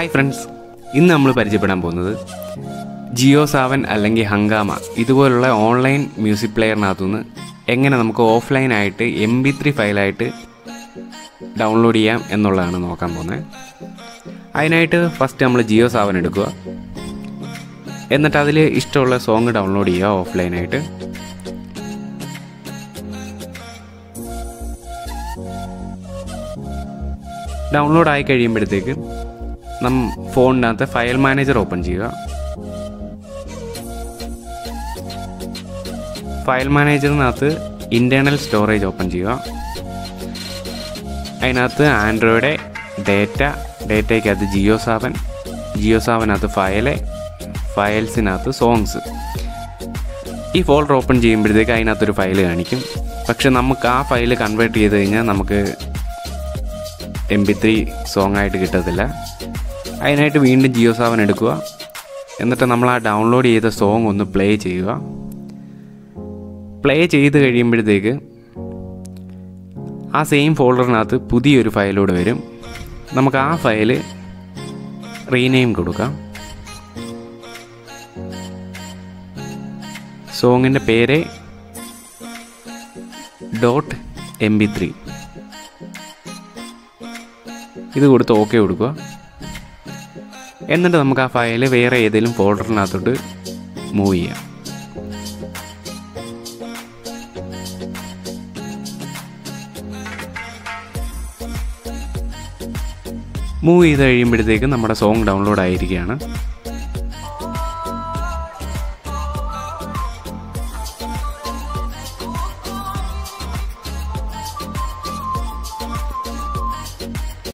hi friends ഇന്ന് നമ്മൾ പരിചയപ്പെടാൻ പോകുന്നത് ജിയോ സാവൻ അല്ലെങ്കിൽ ഹങ്കാമ ഇതുപോലുള്ള ഓൺലൈൻ മ്യൂസിക് പ്ലെയറിനകത്തുനിന്ന് എങ്ങനെ നമുക്ക് ഓഫ്ലൈനായിട്ട് എം ബി ത്രീ ഫയലായിട്ട് ഡൗൺലോഡ് ചെയ്യാം എന്നുള്ളതാണ് നോക്കാൻ പോകുന്നത് അതിനായിട്ട് ഫസ്റ്റ് നമ്മൾ ജിയോ സാവൻ എടുക്കുക എന്നിട്ട് അതിൽ ഇഷ്ടമുള്ള സോങ് ഡൗൺലോഡ് ചെയ്യുക ഓഫ്ലൈനായിട്ട് ഡൗൺലോഡ് ആയി കഴിയുമ്പോഴത്തേക്ക് നം ഫോണിനകത്ത് ഫയൽ മാനേജർ ഓപ്പൺ ചെയ്യുക ഫയൽ മാനേജറിനകത്ത് ഇൻറ്റേർണൽ സ്റ്റോറേജ് ഓപ്പൺ ചെയ്യുക അതിനകത്ത് ആൻഡ്രോയിഡ് ഡേറ്റ ഡേറ്റയ്ക്കകത്ത് ജിയോ സാവൻ ജിയോ സാവനകത്ത് ഫയല് ഫയൽസിനകത്ത് സോങ്സ് ഈ ഫോൾഡർ ഓപ്പൺ ചെയ്യുമ്പോഴത്തേക്ക് അതിനകത്തൊരു ഫയൽ കാണിക്കും പക്ഷെ നമുക്ക് ആ ഫയൽ കൺവേർട്ട് ചെയ്ത് കഴിഞ്ഞാൽ നമുക്ക് എം പി ത്രീ സോങ് ആയിട്ട് കിട്ടത്തില്ല അതിനായിട്ട് വീണ്ടും ജിയോ സാവൻ എടുക്കുക എന്നിട്ട് നമ്മൾ ആ ഡൗൺലോഡ് ചെയ്ത സോങ് ഒന്ന് പ്ലേ ചെയ്യുക പ്ലേ ചെയ്ത് കഴിയുമ്പോഴത്തേക്ക് ആ സെയിം ഫോൾഡറിനകത്ത് പുതിയൊരു ഫയലൂടെ വരും നമുക്ക് ആ ഫയല് റീനെയിം കൊടുക്കാം സോങ്ങിൻ്റെ പേര് ഡോട്ട് എം ബി ത്രീ ഇത് കൊടുത്ത് ഓക്കെ കൊടുക്കുക എന്നിട്ട് നമുക്ക് ആ ഫയൽ വേറെ ഏതെങ്കിലും ഫോൾഡറിനകത്തോട്ട് മൂവ് ചെയ്യാം മൂവ് ചെയ്ത് കഴിയുമ്പോഴത്തേക്കും നമ്മുടെ സോങ് ഡൗൺലോഡ് ആയിരിക്കുകയാണ്